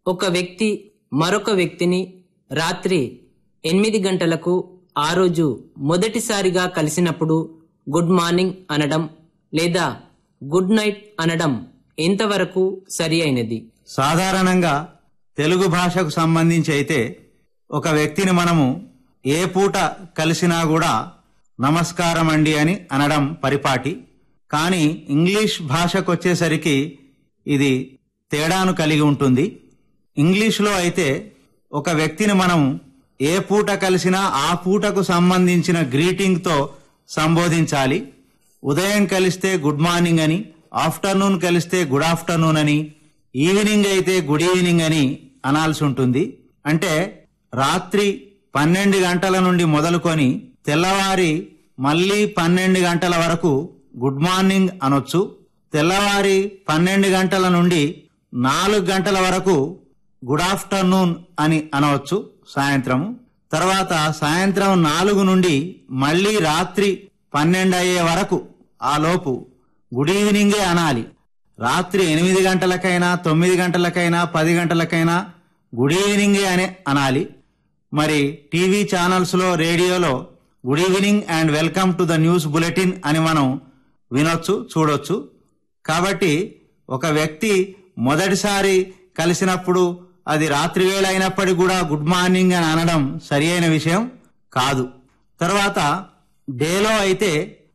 ఒక వ్యక్తి మరొక వ్యక్తిని రాత్రి ఎనిమిది గంటలకు ఆ రోజు మొదటిసారిగా కలిసినప్పుడు గుడ్ మార్నింగ్ అనడం లేదా గుడ్ నైట్ అనడం ఎంతవరకు సరి అయినది సాధారణంగా తెలుగు భాషకు సంబంధించి అయితే ఒక వ్యక్తిని మనము ఏ పూట కలిసినా కూడా నమస్కారం అండి అని అనడం పరిపాటి కానీ ఇంగ్లీష్ భాషకు వచ్చేసరికి ఇది తేడాను కలిగి ఉంటుంది ఇంగ్లీష్లో అయితే ఒక వ్యక్తిని మనం ఏ పూట కలిసినా ఆ పూటకు సంబంధించిన గ్రీటింగ్తో సంబోధించాలి ఉదయం కలిస్తే గుడ్ మార్నింగ్ అని ఆఫ్టర్నూన్ కలిస్తే గుడ్ ఆఫ్టర్నూన్ అని ఈవినింగ్ అయితే గుడ్ ఈవినింగ్ అని అనాల్సి ఉంటుంది అంటే రాత్రి పన్నెండు గంటల నుండి మొదలుకొని తెల్లవారి మళ్ళీ పన్నెండు గంటల వరకు గుడ్ మార్నింగ్ అనొచ్చు తెల్లవారి పన్నెండు గంటల నుండి నాలుగు గంటల వరకు గుడ్ ఆఫ్టర్నూన్ అని అనవచ్చు సాయంత్రము తర్వాత సాయంత్రం నాలుగు నుండి మళ్ళీ రాత్రి పన్నెండు అయ్యే వరకు ఆ లోపు గుడ్ ఈవినింగే అనాలి రాత్రి ఎనిమిది గంటలకైనా తొమ్మిది గంటలకైనా పది గంటలకైనా గుడ్ ఈవినింగే అనే అనాలి మరి టీవీ ఛానల్స్లో రేడియోలో good evening and welcome to the news bulletin అని మనం వినొచ్చు చూడొచ్చు కాబట్టి ఒక వ్యక్తి మొదటిసారి కలిసినప్పుడు అది రాత్రి వేళ అయినప్పటికీ కూడా గుడ్ మార్నింగ్ అని అనడం సరి అయిన విషయం కాదు తర్వాత డేలో అయితే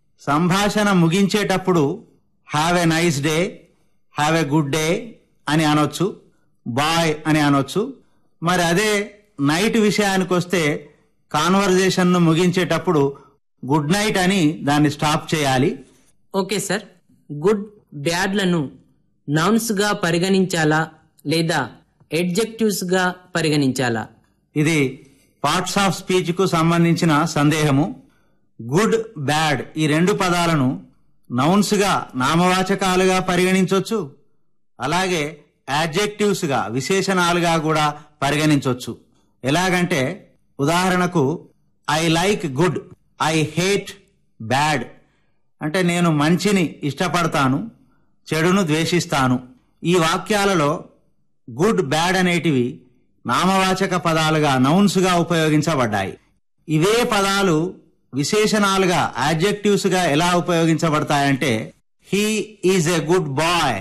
సంభాషణ ముగించేటప్పుడు have a nice day have a good day అని అనొచ్చు బాయ్ అని అనొచ్చు మరి అదే నైట్ విషయానికి వస్తే కాన్వర్జేషన్ను ముగించేటప్పుడు గుడ్ నైట్ అని దాన్ని స్టాప్ చేయాలి ఓకే సార్ గుడ్ బ్యాడ్లను నౌన్స్గా పరిగణించాలా లేదా ఎడ్జెక్టివ్స్గా పరిగణించాలా ఇది పార్ట్స్ ఆఫ్ స్పీచ్ కు సంబంధించిన సందేహము గుడ్ బ్యాడ్ ఈ రెండు పదాలను నౌన్స్ గా నామవాచకాలుగా పరిగణించవచ్చు అలాగే యాడ్జెక్టివ్స్ గా విశేషణాలుగా కూడా పరిగణించవచ్చు ఎలాగంటే ఉదాహరణకు I like good I hate bad అంటే నేను మంచిని ఇష్టపడతాను చెడును ద్వేషిస్తాను ఈ వాక్యాలలో గుడ్ బ్యాడ్ అనేటివి నామవాచక పదాలుగా నౌన్స్ గా ఉపయోగించబడ్డాయి ఇవే పదాలు విశేషణాలుగా యాడ్జెక్టివ్స్ గా ఎలా ఉపయోగించబడతాయంటే he is a good boy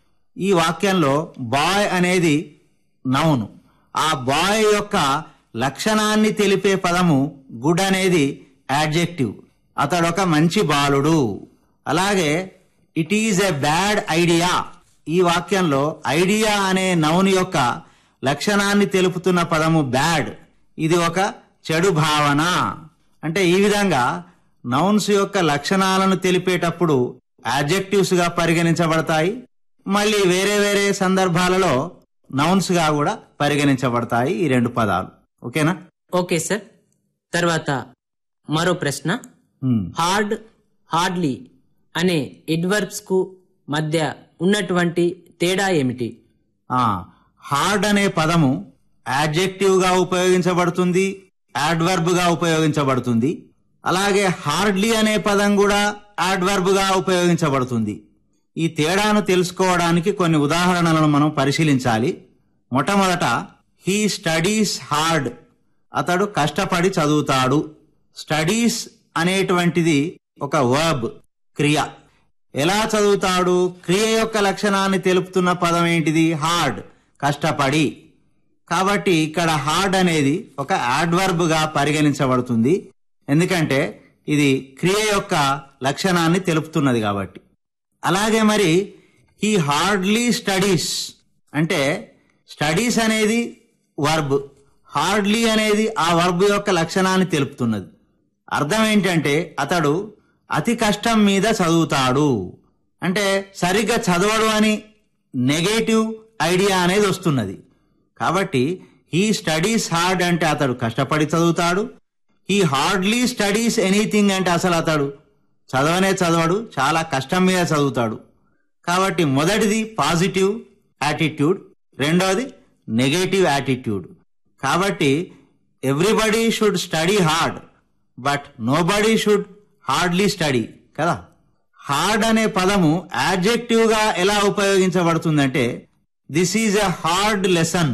ఈ వాక్యంలో బాయ్ అనేది నౌను ఆ బాయ్ యొక్క లక్షణాన్ని తెలిపే పదము గుడ్ అనేది యాడ్జెక్టివ్ అతడొక మంచి బాలుడు అలాగే it is a bad idea ఈ వాక్యంలో ఐడియా అనే నౌన్ యొక్క లక్షణాన్ని తెలుపుతున్న పదము బ్యాడ్ ఇది ఒక చెడు భావన అంటే ఈ విధంగా నౌన్స్ యొక్క లక్షణాలను తెలిపేటప్పుడు యాడ్జెక్టివ్స్ గా పరిగణించబడతాయి మళ్ళీ వేరే వేరే సందర్భాలలో నౌన్స్ గా కూడా పరిగణించబడతాయి ఈ రెండు పదాలు ఓకేనా ఓకే సార్ తర్వాత మరో ప్రశ్న హ్మ్. హార్డ్ హార్డ్లీ అనే ఎడ్వర్బ్స్ కు మధ్య ఉన్నటువంటి తేడా ఏమిటి ఆ హార్డ్ అనే పదము యాడ్జెక్టివ్ గా ఉపయోగించబడుతుంది యాడ్వర్బ్ గా ఉపయోగించబడుతుంది అలాగే హార్డ్లీ అనే పదం కూడా యాడ్వర్బ్ గా ఉపయోగించబడుతుంది ఈ తేడాను తెలుసుకోవడానికి కొన్ని ఉదాహరణలను మనం పరిశీలించాలి మొట్టమొదట హీ స్టడీస్ హార్డ్ అతడు కష్టపడి చదువుతాడు స్టడీస్ అనేటువంటిది ఒక వర్బ్ క్రియ ఎలా చదువుతాడు క్రియ యొక్క లక్షణాన్ని తెలుపుతున్న పదం ఏంటిది హార్డ్ కష్టపడి కాబట్టి ఇక్కడ హార్డ్ అనేది ఒక యాడ్వర్బ్ గా పరిగణించబడుతుంది ఎందుకంటే ఇది క్రియ యొక్క లక్షణాన్ని తెలుపుతున్నది కాబట్టి అలాగే మరి ఈ హార్డ్లీ స్టడీస్ అంటే స్టడీస్ అనేది వర్బ్ హార్డ్లీ అనేది ఆ వర్బ్ యొక్క లక్షణాన్ని తెలుపుతున్నది అర్థం ఏంటంటే అతడు అతి కష్టం మీద చదువుతాడు అంటే సరిగ్గా చదవడు అని నెగటివ్ ఐడియా అనేది వస్తున్నది కాబట్టి హీ స్టడీస్ హార్డ్ అంటే అతడు కష్టపడి చదువుతాడు హీ హార్డ్లీ స్టడీస్ ఎనీథింగ్ అంటే అసలు అతడు చదవనే చదవడు చాలా కష్టం మీద చదువుతాడు కాబట్టి మొదటిది పాజిటివ్ యాటిట్యూడ్ రెండోది నెగటివ్ యాటిట్యూడ్ కాబట్టి everybody should study hard but nobody should hardly study కదా హార్డ్ అనే పదము యాడ్జెక్టివ్ గా ఎలా ఉపయోగించబడుతుందంటే this is a hard lesson